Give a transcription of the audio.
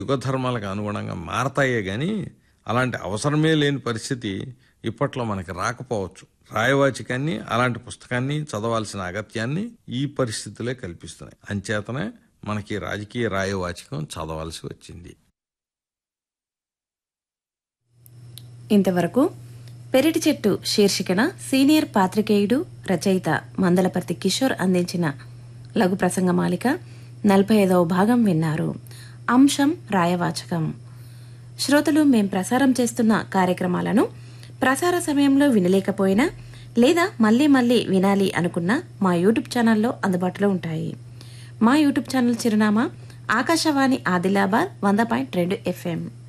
యుగధర్మాలకు అనుగుణంగా మారతాయే గాని అలాంటి అవసరమే లేని పరిస్థితి ఇప్పట్లో మనకి రాకపోవచ్చు రాయవాచికాన్ని అలాంటి పుస్తకాన్ని చదవాల్సిన అగత్యాన్ని ఈ పరిస్థితులే కల్పిస్తున్నాయి అంచేతనే మనకి రాజకీయ రాయవాచికం చదవాల్సి వచ్చింది ఇంతవరకు పెరటి చెట్టు శీర్షికన సీనియర్ పాత్రికేయుడు రచయిత మందలపర్తి కిషోర్ అందించిన లఘు ప్రసంగమాలిక నలభై ఐదవ భాగం విన్నారు అంశం రాయవాచకం శ్రోతలు మేం ప్రసారం చేస్తున్న కార్యక్రమాలను ప్రసార సమయంలో వినలేకపోయినా లేదా మళ్ళీ మళ్ళీ వినాలి అనుకున్నా మా యూట్యూబ్ ఛానల్లో అందుబాటులో ఉంటాయి మా యూట్యూబ్ ఛానల్ చిరునామా ఆకాశవాణి ఆదిలాబాద్ వంద పాయింట్ రెండు ఎఫ్ఎం